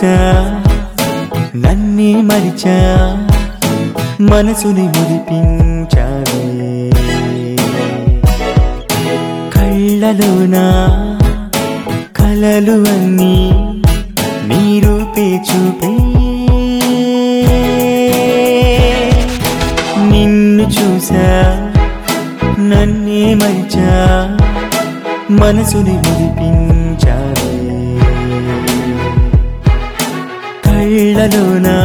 చూసా నన్నే మరిచా మనసుని మురిపించావే కళ్ళలోనా కలలు అన్నీ నీ రూపే చూపే నిన్ను చూసా నన్నే మరిచా మనసుని మురిపించావే కళ్ళలోనా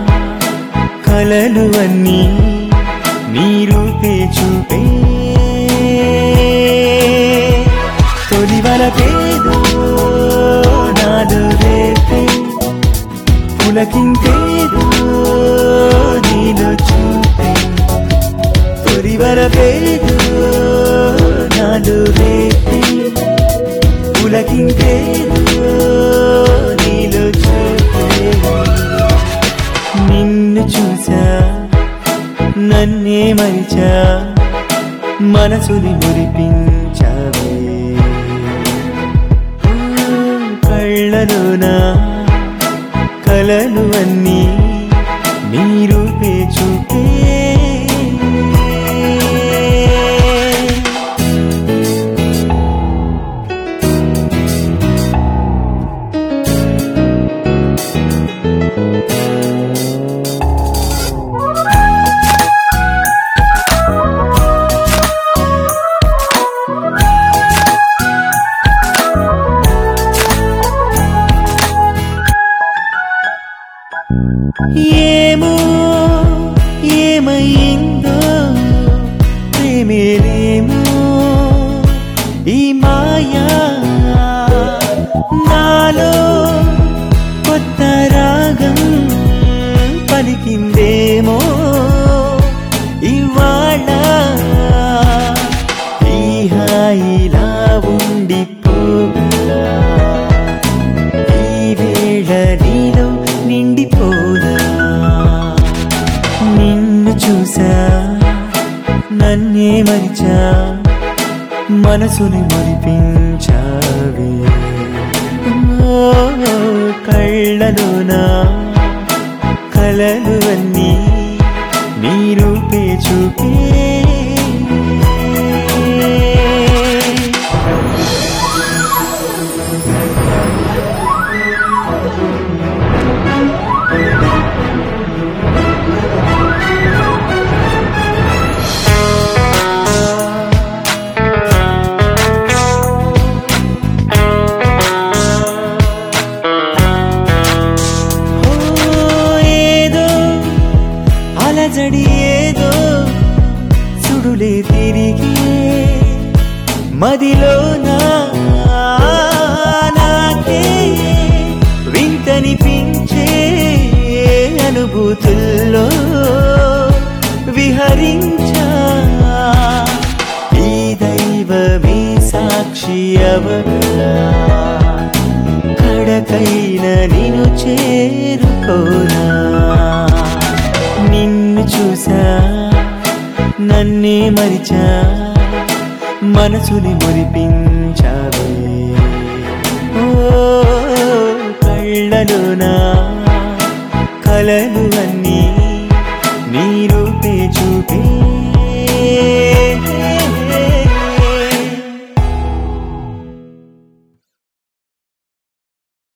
కలలు అన్నీ నీ రూపే చూపే తొలివల పేదో నాలో రేపే పులకింతేదో నీలో చూపే తొలివల పేదో నాలో రేపే పులకింతేదో నీలో చూపే నిన్ను చూసా నన్నే మరిచా మనసుని మురిపించావే ఓ, కళ్ళలోనా కలలు అన్నీ నీ రూపే చూపే ఏమో ఏమైందో ప్రేమేలేమో ఈ మాయా నాలో కొత్త రాగం పలికిందేమో ఇవాళ ఈ హాయిలా ఉండిపోగా ఈ వేళ నీలో నిండిపోదా నిన్ను చూసా నన్నే మరిచా మనసుని మురిపించావే ఓ, కళ్ళలోనా కలలు అన్నీ నీ రూపే చూపే ఓ, ఏదో అలజడి ఏదో సుడులే తిరిగి మదిలో నాకే వింతనిపించే అనుభూతుల్లో విహరించా ఈ దైవమే సాక్షి అవగా కడకైన నిన్ను చేరుకోనా నిన్ను చూసా నన్నే మరిచా మనసుని మురిపించావే ఓ కళ్ళలోనా కలలు అన్నీ